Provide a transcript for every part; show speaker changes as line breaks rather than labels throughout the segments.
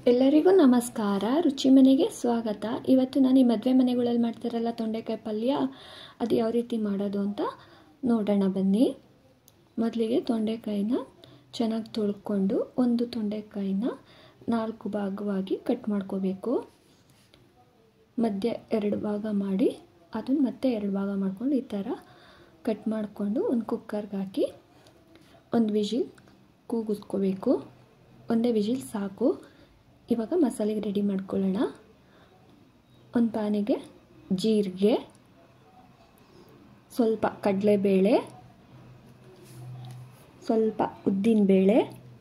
ಎಲ್ಲರಿಗೂ ನಮಸ್ಕಾರ ರುಚಿ ಮನೆಗೆ ಸ್ವಾಗತ ಇವತ್ತು ನಾನು ಈ ಮದುವೆ ಮನೆಗಳಲ್ಲಿ ಮಾಡ್ತಾರಲ್ಲ ತೊಂಡೆಕಾಯಿ ಪಲ್ಯ ಅದು ಯಾವ ರೀತಿ ಮಾಡೋದು ಅಂತ ನೋಡೋಣ ಬನ್ನಿ ಮೊದಲಿಗೆ ತೊಂಡೆಕಾಯಿನ ಚೆನ್ನಾಗಿ ತೊಳ್ಕೊಂಡು ಒಂದು ತೊಂಡೆಕಾಯಿನ ನಾಲ್ಕು ಭಾಗವಾಗಿ ಕಟ್ ಮಾಡ್ಕೋಬೇಕು ಮಧ್ಯ ಎರಡು ಭಾಗ ಮಾಡಿ ಅದನ್ನು ಮತ್ತೆ ಎರಡು ಭಾಗ ಮಾಡ್ಕೊಂಡು ಈ ಥರ ಕಟ್ ಮಾಡಿಕೊಂಡು ಒಂದು ಕುಕ್ಕರ್ಗೆ ಹಾಕಿ ಒಂದು ವಿಜಿಲ್ ಕೂಗಿಸ್ಕೋಬೇಕು ಒಂದೇ ವಿಜಿಲ್ ಸಾಕು ಇವಾಗ ಮಸಾಲೆಗೆ ರೆಡಿ ಮಾಡ್ಕೊಳ್ಳೋಣ ಒಂದು ಪಾನಿಗೆ ಜೀರಿಗೆ ಸ್ವಲ್ಪ ಕಡಲೆಬೇಳೆ ಸ್ವಲ್ಪ ಉದ್ದಿನಬೇಳೆ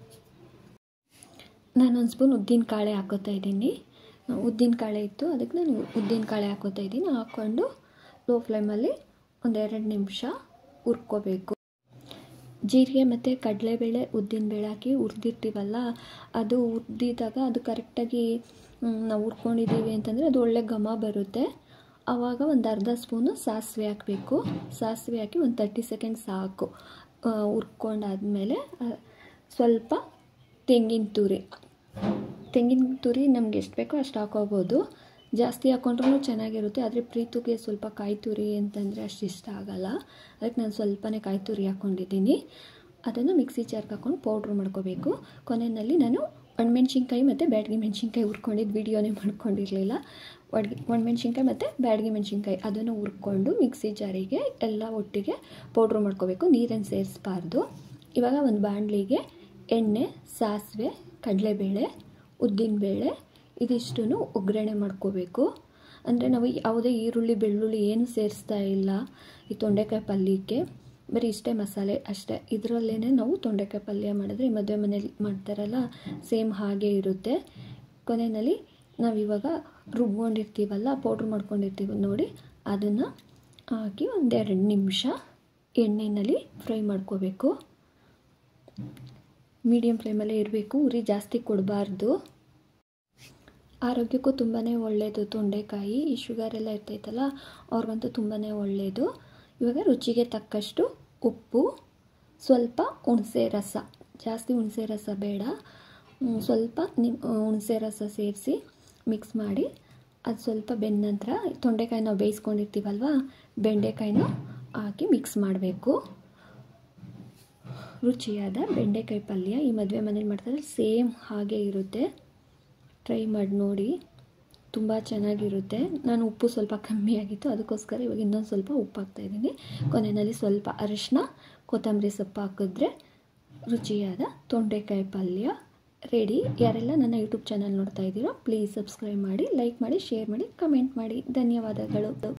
ನಾನೊಂದು ಸ್ಪೂನ್ ಉದ್ದಿನ ಕಾಳೆ ಹಾಕೋತಾ ಇದ್ದೀನಿ ಉದ್ದಿನ ಕಾಳೆ ಇತ್ತು ಅದಕ್ಕೆ ನಾನು ಉದ್ದಿನ ಕಾಳೆ ಹಾಕೋತಾ ಇದ್ದೀನಿ ಹಾಕ್ಕೊಂಡು ಲೋ ಫ್ಲೇಮಲ್ಲಿ ಒಂದೆರಡು ನಿಮಿಷ ಹುರ್ಕೋಬೇಕು ಜೀರಿಗೆ ಮತ್ತು ಕಡಲೆಬೇಳೆ ಉದ್ದಿನಬೇಳೆ ಹಾಕಿ ಹುರಿದಿರ್ತೀವಲ್ಲ ಅದು ಹುರಿದಿದಾಗ ಅದು ಕರೆಕ್ಟಾಗಿ ನಾವು ಹುರ್ಕೊಂಡಿದ್ದೀವಿ ಅಂತಂದರೆ ಅದು ಒಳ್ಳೆ ಘಮ ಬರುತ್ತೆ ಆವಾಗ ಒಂದು ಅರ್ಧ ಸ್ಪೂನು ಸಾಸಿವೆ ಹಾಕಬೇಕು ಸಾಸಿವೆ ಹಾಕಿ ಒಂದು ತರ್ಟಿ ಸೆಕೆಂಡ್ ಸಾಕು ಹುರ್ಕೊಂಡಾದ್ಮೇಲೆ ಸ್ವಲ್ಪ ತೆಂಗಿನ ತುರಿ ತೆಂಗಿನ ತುರಿ ನಮ್ಗೆ ಎಷ್ಟು ಬೇಕೋ ಅಷ್ಟು ಹಾಕೋಬೋದು ಜಾಸ್ತಿ ಹಾಕೊಂಡ್ರೂ ಚೆನ್ನಾಗಿರುತ್ತೆ ಆದರೆ ಪ್ರೀತಿಗೆ ಸ್ವಲ್ಪ ಕಾಯಿ ತುರಿ ಅಂತಂದರೆ ಅಷ್ಟು ಇಷ್ಟ ಆಗೋಲ್ಲ ಅದಕ್ಕೆ ನಾನು ಸ್ವಲ್ಪನೇ ಕಾಯಿ ತುರಿ ಹಾಕ್ಕೊಂಡಿದ್ದೀನಿ ಅದನ್ನು ಮಿಕ್ಸಿ ಜಾರ್ಗೆ ಹಾಕ್ಕೊಂಡು ಪೌಡ್ರ್ ಮಾಡ್ಕೋಬೇಕು ಕೊನೆಯಲ್ಲಿ ನಾನು ಒಣಮೆಣ್ಸಿನ್ಕಾಯಿ ಮತ್ತು ಬ್ಯಾಡಗಿ ಮೆಣಸಿನ್ಕಾಯಿ ಹುರ್ಕೊಂಡಿದ್ದು ವೀಡಿಯೋನೇ ಮಾಡ್ಕೊಂಡಿರಲಿಲ್ಲ ಒಡ್ಗೆ ಒಣಮೆಣ್ಸಿನ್ಕಾಯಿ ಮತ್ತು ಬ್ಯಾಡಗಿ ಮೆಣಸಿನ್ಕಾಯಿ ಅದನ್ನು ಹುರ್ಕೊಂಡು ಮಿಕ್ಸಿ ಜಾರಿಗೆ ಎಲ್ಲ ಒಟ್ಟಿಗೆ ಪೌಡ್ರ್ ಮಾಡ್ಕೋಬೇಕು ನೀರನ್ನು ಸೇರಿಸಬಾರ್ದು ಇವಾಗ ಒಂದು ಬಾಣಲಿಗೆ ಎಣ್ಣೆ ಸಾಸಿವೆ ಕಡಲೆಬೇಳೆ ಉದ್ದಿನಬೇಳೆ ಇದಿಷ್ಟು ಒಗ್ಗರಣೆ ಮಾಡ್ಕೋಬೇಕು ಅಂದರೆ ನಾವು ಯಾವುದೇ ಈರುಳ್ಳಿ ಬೆಳ್ಳುಳ್ಳಿ ಏನು ಸೇರಿಸ್ತಾ ಇಲ್ಲ ಈ ತೊಂಡೆಕಾಯಿ ಪಲ್ಯಕ್ಕೆ ಬರೀ ಇಷ್ಟೇ ಮಸಾಲೆ ಅಷ್ಟೇ ಇದರಲ್ಲೇ ನಾವು ತೊಂಡೆಕಾಯಿ ಪಲ್ಯ ಮಾಡಿದ್ರೆ ಈ ಮದುವೆ ಮನೇಲಿ ಮಾಡ್ತಾರಲ್ಲ ಸೇಮ್ ಹಾಗೆ ಇರುತ್ತೆ ಕೊನೆಯಲ್ಲಿ ನಾವಿವಾಗ ರುಬ್ಕೊಂಡಿರ್ತೀವಲ್ಲ ಪೌಡ್ರ್ ಮಾಡ್ಕೊಂಡಿರ್ತೀವಿ ನೋಡಿ ಅದನ್ನು ಹಾಕಿ ಒಂದೆರಡು ನಿಮಿಷ ಎಣ್ಣೆಯಲ್ಲಿ ಫ್ರೈ ಮಾಡ್ಕೋಬೇಕು ಮೀಡಿಯಮ್ ಫ್ಲೇಮಲ್ಲೇ ಇರಬೇಕು ಉರಿ ಜಾಸ್ತಿ ಕೊಡಬಾರ್ದು ಆರೋಗ್ಯಕ್ಕೂ ತುಂಬಾ ಒಳ್ಳೆಯದು ತೊಂಡೆಕಾಯಿ ಈ ಶುಗರ್ ಎಲ್ಲ ಇರ್ತೈತಲ್ಲ ಅವ್ರಿಗಂತೂ ತುಂಬಾ ಒಳ್ಳೆಯದು ಇವಾಗ ರುಚಿಗೆ ತಕ್ಕಷ್ಟು ಉಪ್ಪು ಸ್ವಲ್ಪ ಹುಣಸೆ ರಸ ಜಾಸ್ತಿ ಹುಣಸೆ ರಸ ಬೇಡ ಸ್ವಲ್ಪ ನಿಮ್ಮ ಹುಣಸೆ ರಸ ಸೇರಿಸಿ ಮಿಕ್ಸ್ ಮಾಡಿ ಅದು ಸ್ವಲ್ಪ ಬೆಂದ ನಂತರ ತೊಂಡೆಕಾಯಿ ನಾವು ಬೇಯಿಸ್ಕೊಂಡಿರ್ತೀವಲ್ವ ಬೆಂಡೆಕಾಯಿನ ಹಾಕಿ ಮಿಕ್ಸ್ ಮಾಡಬೇಕು ರುಚಿಯಾದ ಬೆಂಡೆಕಾಯಿ ಪಲ್ಯ ಈ ಮದುವೆ ಮನೇಲಿ ಮಾಡ್ತಾರೆ ಸೇಮ್ ಹಾಗೆ ಇರುತ್ತೆ ಟ್ರೈ ಮಾಡಿ ನೋಡಿ ತುಂಬ ಚೆನ್ನಾಗಿರುತ್ತೆ ನಾನು ಉಪ್ಪು ಸ್ವಲ್ಪ ಕಮ್ಮಿ ಆಗಿತ್ತು ಅದಕ್ಕೋಸ್ಕರ ಇವಾಗ ಇನ್ನೊಂದು ಸ್ವಲ್ಪ ಉಪ್ಪು ಹಾಕ್ತಾಯಿದ್ದೀನಿ ಕೊನೆಯಲ್ಲಿ ಸ್ವಲ್ಪ ಅರಿಶಿನ ಕೊತ್ತಂಬರಿ ಸೊಪ್ಪು ಹಾಕಿದ್ರೆ ರುಚಿಯಾದ ತೊಂಡೆಕಾಯಿ ಪಲ್ಯ ರೆಡಿ ಯಾರೆಲ್ಲ ನನ್ನ ಯೂಟ್ಯೂಬ್ ಚಾನಲ್ ನೋಡ್ತಾ ಇದ್ದೀರೋ ಪ್ಲೀಸ್ ಸಬ್ಸ್ಕ್ರೈಬ್ ಮಾಡಿ ಲೈಕ್ ಮಾಡಿ ಶೇರ್ ಮಾಡಿ ಕಮೆಂಟ್ ಮಾಡಿ ಧನ್ಯವಾದಗಳು